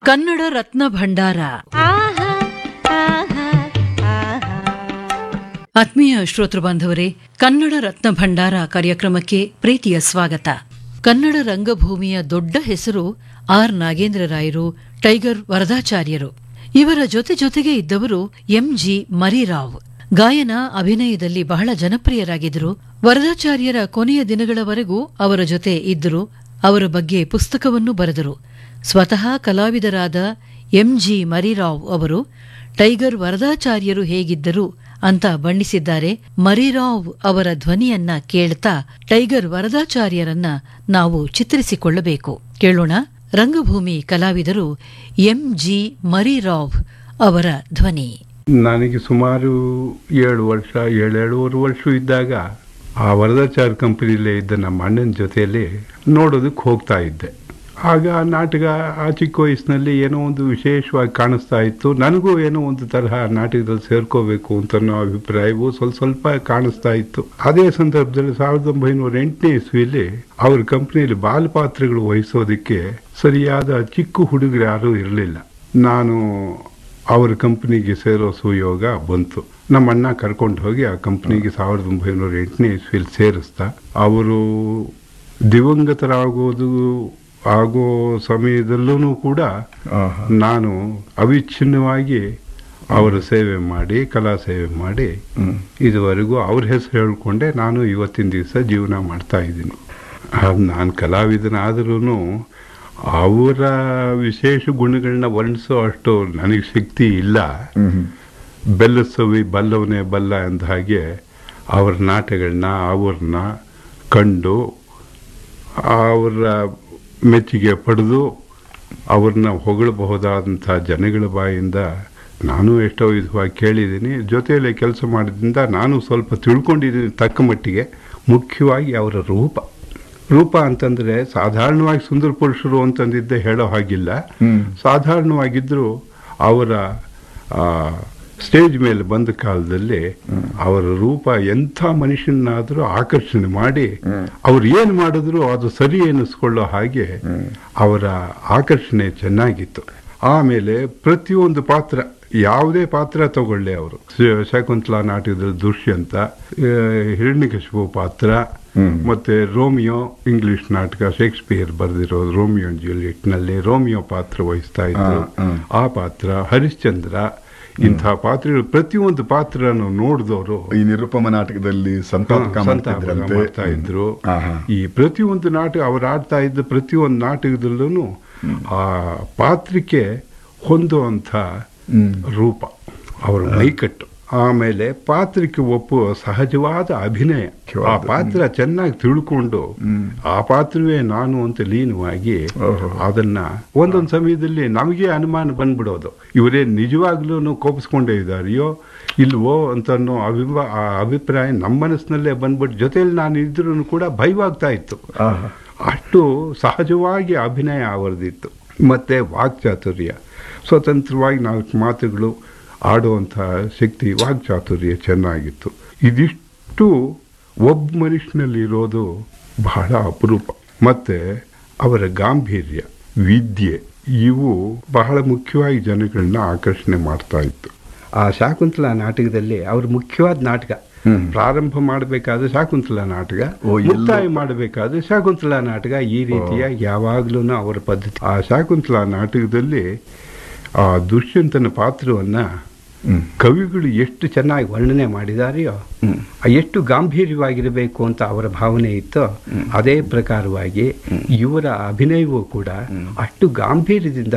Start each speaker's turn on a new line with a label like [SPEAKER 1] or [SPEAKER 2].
[SPEAKER 1] ಕನ್ನಡ ರತ್ನ ಭಂಡಾರ
[SPEAKER 2] ಆಹಾ ಆಹಾ ಆಹಾ
[SPEAKER 1] ಆತ್ಮೀಯ ಶ್ರೋತೃ ಬಾಂಧವರೇ ಕನ್ನಡ ರತ್ನ ಭಂಡಾರ ಕಾರ್ಯಕ್ರಮಕ್ಕೆ ಪ್ರೀತಿಯ ಸ್ವಾಗತ ಕನ್ನಡ ರಂಗಭೂಮಿಯ ದೊಡ್ಡ ಹೆಸರು ಆರ್ ನಾಗೇಂದ್ರ ರಾಯರು ಟೈಗರ್ ವರದಾಚಾರ್ಯರು ಇವರ ಜೊತೆ ಜೊತೆಗೆ ಇದ್ದವರು ಎಂಜಿ ಮರಿರಾವ್ ಗಾಯನ ಅಭಿನಯದಲ್ಲಿ ಬಹಳ ಜನಪ್ರಿಯರಾಗಿದ್ದರು ವರದಾಚಾರ್ಯರ ಕೊನೆಯ ದಿನಗಳವರೆಗೂ ಅವರ ಜೊತೆ ಇದ್ದರು ಅವರ ಬಗ್ಗೆ ಪುಸ್ತಕವನ್ನು ಬರೆದರು ಸ್ವತಃ ಕಲಾವಿದರಾದ ಎಂಜಿ ಮರಿರಾವ್ ಅವರು ಟೈಗರ್ ವರದಾಚಾರ್ಯರು ಹೇಗಿದ್ದರು ಅಂತ ಬಣ್ಣಿಸಿದ್ದಾರೆ ಮರಿರಾವ್ ಅವರ ಧ್ವನಿಯನ್ನ ಕೇಳ್ತಾ ಟೈಗರ್ ವರದಾಚಾರ್ಯರನ್ನ ನಾವು ಚಿತ್ರಿಸಿಕೊಳ್ಳಬೇಕು ಕೇಳೋಣ ರಂಗಭೂಮಿ ಕಲಾವಿದರು ಎಂಜಿ ಮರಿರಾವ್ ಅವರ ಧ್ವನಿ
[SPEAKER 3] ನನಗೆ ಸುಮಾರು ಏಳು ವರ್ಷ ಏಳೇಳುವರೆ ವರ್ಷ ಇದ್ದಾಗ ಆ ವರದಾಚಾರ್ ಕಂಪನಿಲೇ ಇದ್ದ ನಮ್ಮ ಅಣ್ಣನ ಜೊತೆಯಲ್ಲಿ ನೋಡೋದಕ್ಕೆ ಹೋಗ್ತಾ ಇದ್ದೆ ಆಗ ಆ ನಾಟಕ ಆ ಚಿಕ್ಕ ವಯಸ್ಸಿನಲ್ಲಿ ಏನೋ ಒಂದು ವಿಶೇಷವಾಗಿ ಕಾಣಿಸ್ತಾ ಇತ್ತು ನನಗೂ ಏನೋ ಒಂದು ತರಹ ನಾಟಕದಲ್ಲಿ ಸೇರ್ಕೋಬೇಕು ಅಂತ ಅನ್ನೋ ಅಭಿಪ್ರಾಯವು ಸ್ವಲ್ಪ ಸ್ವಲ್ಪ ಕಾಣಿಸ್ತಾ ಇತ್ತು ಅದೇ ಸಂದರ್ಭದಲ್ಲಿ ಸಾವಿರದ ಒಂಬೈನೂರ ಎಂಟನೇ ಇಸ್ವಿಯಲ್ಲಿ ಅವ್ರ ಕಂಪನಿಯಲ್ಲಿ ಬಾಲಪಾತ್ರಗಳು ವಹಿಸೋದಕ್ಕೆ ಸರಿಯಾದ ಚಿಕ್ಕ ಹುಡುಗರು ಯಾರೂ ಇರಲಿಲ್ಲ ನಾನು ಅವ್ರ ಕಂಪ್ನಿಗೆ ಸೇರೋ ಸುಯೋಗ ಬಂತು ನಮ್ಮ ಅಣ್ಣ ಕರ್ಕೊಂಡು ಹೋಗಿ ಆ ಕಂಪ್ನಿಗೆ ಸಾವಿರದ ಒಂಬೈನೂರ ಎಂಟನೇ ಇಸ್ವಿಯಲ್ಲಿ ಸೇರಿಸ್ತಾ ಅವರು ದಿವಂಗತರಾಗೋದು ಆಗೋ ಸಮಯದಲ್ಲೂ ಕೂಡ ನಾನು ಅವಿಚ್ಛಿನ್ನವಾಗಿ ಅವರ ಸೇವೆ ಮಾಡಿ ಕಲಾ ಸೇವೆ ಮಾಡಿ ಇದುವರೆಗೂ ಅವ್ರ ಹೆಸರು ಹೇಳ್ಕೊಂಡೆ ನಾನು ಇವತ್ತಿನ ದಿವಸ ಜೀವನ ಮಾಡ್ತಾ ಇದ್ದೀನಿ ನಾನು ಕಲಾವಿದನಾದ್ರೂ ಅವರ ವಿಶೇಷ ಗುಣಗಳನ್ನ ವರ್ಣಿಸೋ ಅಷ್ಟು ನನಗೆ ಶಕ್ತಿ ಇಲ್ಲ ಬೆಲ್ಲಸವಿ ಬಲ್ಲವನೇ ಬಲ್ಲ ಅಂದ ಹಾಗೆ ಅವರ ನಾಟಗಳನ್ನ ಅವ್ರನ್ನ ಕಂಡು ಅವರ ಮೆಚ್ಚುಗೆ ಪಡೆದು ಅವ್ರನ್ನ ಹೊಗಳಬಹುದಾದಂಥ ಜನಗಳ ಬಾಯಿಂದ ನಾನು ಎಷ್ಟೋ ವಿಧವಾಗಿ ಕೇಳಿದ್ದೀನಿ ಜೊತೆಯಲ್ಲಿ ಕೆಲಸ ಮಾಡಿದ್ರಿಂದ ನಾನು ಸ್ವಲ್ಪ ತಿಳ್ಕೊಂಡಿದ್ದೀನಿ ತಕ್ಕ ಮಟ್ಟಿಗೆ ಮುಖ್ಯವಾಗಿ ಅವರ ರೂಪ ರೂಪ ಅಂತಂದ್ರೆ ಸಾಧಾರಣವಾಗಿ ಸುಂದರ ಪುರುಷರು ಅಂತಂದಿದ್ದೆ ಹೇಳೋ ಹಾಗಿಲ್ಲ ಸಾಧಾರಣವಾಗಿದ್ದರೂ ಅವರ ಆ, ಸ್ಟೇಜ್ ಮೇಲೆ ಬಂದ ಕಾಲದಲ್ಲಿ ಅವರ ರೂಪ ಎಂಥ ಮನುಷ್ಯನಾದರೂ ಆಕರ್ಷಣೆ ಮಾಡಿ ಅವ್ರು ಏನು ಮಾಡಿದ್ರು ಅದು ಸರಿ ಎನಿಸ್ಕೊಳ್ಳೋ ಹಾಗೆ ಅವರ ಆಕರ್ಷಣೆ ಚೆನ್ನಾಗಿತ್ತು ಆಮೇಲೆ ಪ್ರತಿಯೊಂದು ಪಾತ್ರ ಯಾವುದೇ ಪಾತ್ರ ತಗೊಳ್ಳಿ ಅವರು ಶ- ಶಕುಂತಲಾ ನಾಟಕದಲ್ಲಿ ದುಷ್ಯಂತ ಆ, ಹಿರಣ್ಯಕಶಿಪು ಪಾತ್ರ ಮತ್ತೆ ರೋಮಿಯೋ ಇಂಗ್ಲಿಷ್ ನಾಟಕ ಶೇಕ್ಸ್ಪಿಯರ್ ಬರೆದಿರೋದು ರೋಮಿಯೋ ಅಂಡ್ ಜೂಲಿಯಟ್ ನಲ್ಲಿ ರೋಮಿಯೋ ಪಾತ್ರ ವಹಿಸ್ತಾ ಇದ್ರು ಆ ಪಾತ್ರ ಹರಿಶ್ಚಂದ್ರ ಇಂಥ ಪಾತ್ರಗಳು ಪ್ರತಿಯೊಂದು ಪಾತ್ರನು ನೋಡಿದವರು
[SPEAKER 4] ಈ ನಿರುಪಮ ನಾಟಕದಲ್ಲಿ ಸಂತಾಪಕ
[SPEAKER 3] ಸಂತಾಪ
[SPEAKER 4] ಮಾಡ್ತಿದ್ರಂತೆ.
[SPEAKER 3] ಮಾಡ್ತಾ ಇದ್ರು
[SPEAKER 4] ಆಹಾ.
[SPEAKER 3] ಈ ಪ್ರತಿಯೊಂದು ನಾಟಕ ಅವ್ರು ಆಡ್ತಾ ಇದ್ದ ಪ್ರತಿಯೊಂದು ನಾಟಕದಲ್ಲೂ ಆ ಪಾತ್ರಕ್ಕೆ ಹೊಂದುವಂಥ ರೂಪ ಅವರ ಮೈಕಟ್ಟು ಆಮೇಲೆ ಪಾತ್ರಕ್ಕೆ ಒಪ್ಪುವ ಸಹಜವಾದ ಅಭಿನಯ ಆ ಪಾತ್ರ ಚೆನ್ನಾಗಿ ತಿಳ್ಕೊಂಡು ಆ ಪಾತ್ರವೇ ನಾನು ಅಂತ ಲೀನವಾಗಿ ಅದನ್ನ ಒಂದೊಂದು ಸಮಯದಲ್ಲಿ ನಮಗೆ ಅನುಮಾನ ಬಂದ್ಬಿಡೋದು ಇವರೇ ನಿಜವಾಗ್ಲೂ ಕೋಪಿಸ್ಕೊಂಡೇ ಇದ್ದಾರೆಯೋ ಇಲ್ವೋ ಅಂತ ಅನ್ನೋ ಅಭಿಮ ಆ ಅಭಿಪ್ರಾಯ ನಮ್ಮ ಮನಸ್ಸಿನಲ್ಲೇ ಬಂದ್ಬಿಟ್ಟು ಜೊತೆಯಲ್ಲಿ ನಾನು ಇದ್ರೂ ಕೂಡ ಭಯವಾಗ್ತಾ ಇತ್ತು
[SPEAKER 4] ಆಹಾ.
[SPEAKER 3] ಅಷ್ಟು ಸಹಜವಾಗಿ ಅಭಿನಯ ಅವರದಿತ್ತು ಮತ್ತೆ ವಾಕ್ಚಾತುರ್ಯ ಸ್ವತಂತ್ರವಾಗಿ ನಾಲ್ಕು ಮಾತುಗಳು ಆಡುವಂಥ ಶಕ್ತಿ ವಾಕ್ಚಾತುರ್ಯ ಚೆನ್ನಾಗಿತ್ತು ಇದಿಷ್ಟು ಒಬ್ಬ ಮನುಷ್ಯನಲ್ಲಿ ಇರೋದು ಬಹಳ ಅಪರೂಪ ಮತ್ತೆ ಅವರ ಗಾಂಭೀರ್ಯ ವಿದ್ಯೆ ಇವು ಬಹಳ ಮುಖ್ಯವಾಗಿ ಜನಗಳನ್ನ ಆಕರ್ಷಣೆ ಮಾಡ್ತಾ ಇತ್ತು ಆ ಶಾಕುಂತಲಾ ನಾಟಕದಲ್ಲಿ ಅವ್ರ ಮುಖ್ಯವಾದ ನಾಟಕ ಪ್ರಾರಂಭ ಮಾಡಬೇಕಾದ್ರೆ ಶಾಕುಂತಲಾ ನಾಟಕ
[SPEAKER 4] ಓ, ಎಲ್ಲೋ-
[SPEAKER 3] ಮುಕ್ತಾಯ ಮಾಡಬೇಕಾದ್ರೆ ಶಾಕುಂತಲಾ ನಾಟಕ ಈ ರೀತಿಯ ಯಾವಾಗ್ಲೂ ಅವರ ಪದ್ಧತಿ ಆ ಶಾಕುಂತಲಾ ನಾಟಕದಲ್ಲಿ ಆ ದುಷ್ಯಂತನ ಪಾತ್ರವನ್ನ ಕವಿಗಳು ಎಷ್ಟು ಚೆನ್ನಾಗಿ ವರ್ಣನೆ ಮಾಡಿದಾರೆಯೋ ಆ ಎಷ್ಟು ಗಾಂಭೀರ್ಯವಾಗಿರಬೇಕು ಅಂತ ಅವರ ಭಾವನೆ ಇತ್ತೋ ಅದೇ ಪ್ರಕಾರವಾಗಿ ಇವರ ಅಭಿನಯವೂ ಕೂಡ ಅಷ್ಟು ಗಾಂಭೀರ್ಯದಿಂದ